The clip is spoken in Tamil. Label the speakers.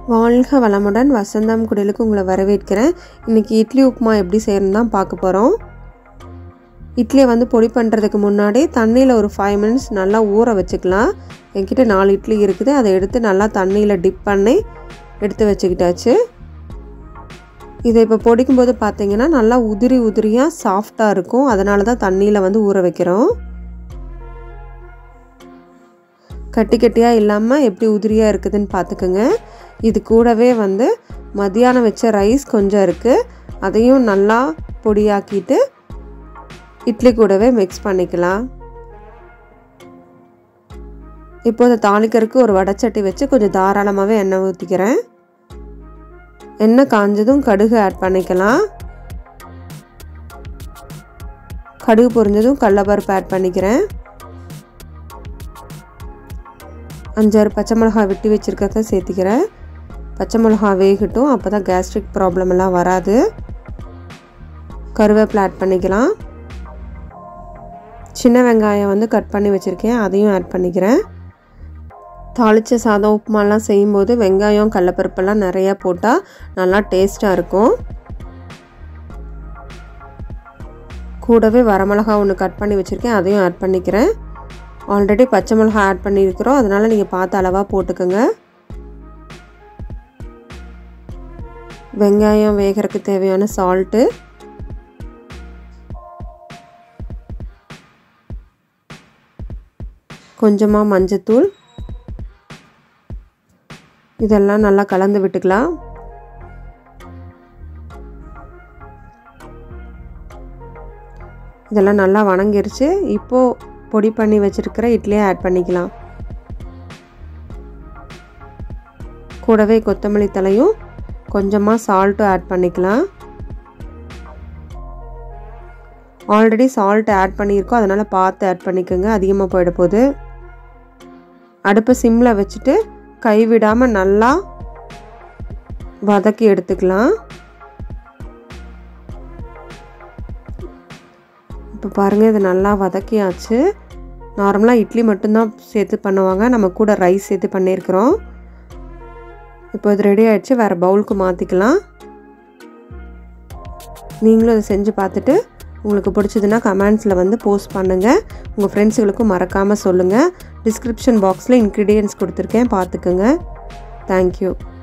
Speaker 1: வாழ்க வளமுடன் வசந்தம் குடிலுக்கு உங்களை வரவேற்கிறேன் இன்றைக்கி இட்லி உப்புமா எப்படி செய்யணும்னு தான் பார்க்க போகிறோம் இட்லியை வந்து பொடி பண்ணுறதுக்கு முன்னாடி தண்ணியில் ஒரு ஃபைவ் மினிட்ஸ் நல்லா ஊற வச்சுக்கலாம் என்கிட்ட நாலு இட்லி இருக்குது அதை எடுத்து நல்லா தண்ணியில் டிப் பண்ணி எடுத்து வச்சுக்கிட்டாச்சு இதை இப்போ பொடிக்கும்போது பார்த்தீங்கன்னா நல்லா உதிரி உதிரியாக சாஃப்டாக இருக்கும் அதனால தான் தண்ணியில் வந்து ஊற வைக்கிறோம் கட்டி கட்டியாக இல்லாமல் எப்படி உதிரியாக இருக்குதுன்னு பார்த்துக்குங்க இது கூடவே வந்து மதியானம் வச்ச ரைஸ் கொஞ்சம் இருக்குது அதையும் நல்லா பொடியாக்கிட்டு இட்லி கூடவே மிக்ஸ் பண்ணிக்கலாம் இப்போ இந்த தாளிக்கருக்கு ஒரு வடைச்சட்டி வச்சு கொஞ்சம் தாராளமாகவே எண்ணெய் ஊற்றிக்கிறேன் எண்ணெய் காஞ்சதும் கடுகு ஆட் பண்ணிக்கலாம் கடுகு பொரிஞ்சதும் கடலப்பருப்பு ஆட் பண்ணிக்கிறேன் அஞ்சாறு பச்சை மிளகா வெட்டி வச்சுருக்கிறத சேர்த்திக்கிறேன் பச்சை மிளகா வேகட்டும் அப்போ தான் கேஸ்ட்ரிக் ப்ராப்ளம் எல்லாம் வராது கருவேப்பிலை ஆட் பண்ணிக்கலாம் சின்ன வெங்காயம் வந்து கட் பண்ணி வச்சுருக்கேன் அதையும் ஆட் பண்ணிக்கிறேன் தாளித்த சாதம் உப்புமாலாம் செய்யும்போது வெங்காயம் கடலப்பருப்பெல்லாம் நிறையா போட்டால் நல்லா டேஸ்ட்டாக இருக்கும் கூடவே வரமிளகா ஒன்று கட் பண்ணி வச்சுருக்கேன் அதையும் ஆட் பண்ணிக்கிறேன் ஆல்ரெடி பச்சை மிளகா ஆட் பண்ணியிருக்கிறோம் அதனால் நீங்கள் பார்த்து அளவாக போட்டுக்கோங்க வெங்காயம் வேகிறதுக்கு தேவையான சால்ட்டு கொஞ்சமாக மஞ்சத்தூள் இதெல்லாம் நல்லா கலந்து விட்டுக்கலாம் இதெல்லாம் நல்லா வணங்கிருச்சு இப்போது பொடி பண்ணி வச்சுருக்கிற இட்லியை ஆட் பண்ணிக்கலாம் கூடவே கொத்தமல்லி தலையும் கொஞ்சமாக சால்ட்டும் ஆட் பண்ணிக்கலாம் ஆல்ரெடி சால்ட் ஆட் பண்ணியிருக்கோம் அதனால் பார்த்து ஆட் பண்ணிக்கோங்க அதிகமாக போயிட போகுது அடுப்பை சிம்மில் வச்சுட்டு கைவிடாமல் நல்லா வதக்கி எடுத்துக்கலாம் இப்போ பாருங்கள் இது நல்லா வதக்கியாச்சு நார்மலாக இட்லி மட்டும்தான் சேர்த்து பண்ணுவாங்க நம்ம கூட ரைஸ் சேர்த்து பண்ணியிருக்கிறோம் இப்போ இது ரெடி ஆகிடுச்சு வேறு பவுலுக்கு மாற்றிக்கலாம் நீங்களும் அதை செஞ்சு பார்த்துட்டு உங்களுக்கு பிடிச்சதுன்னா கமெண்ட்ஸில் வந்து போஸ்ட் பண்ணுங்கள் உங்கள் ஃப்ரெண்ட்ஸுகளுக்கும் மறக்காமல் சொல்லுங்கள் டிஸ்கிரிப்ஷன் பாக்ஸில் இன்க்ரீடியன்ஸ் கொடுத்துருக்கேன் பார்த்துக்குங்க தேங்க்யூ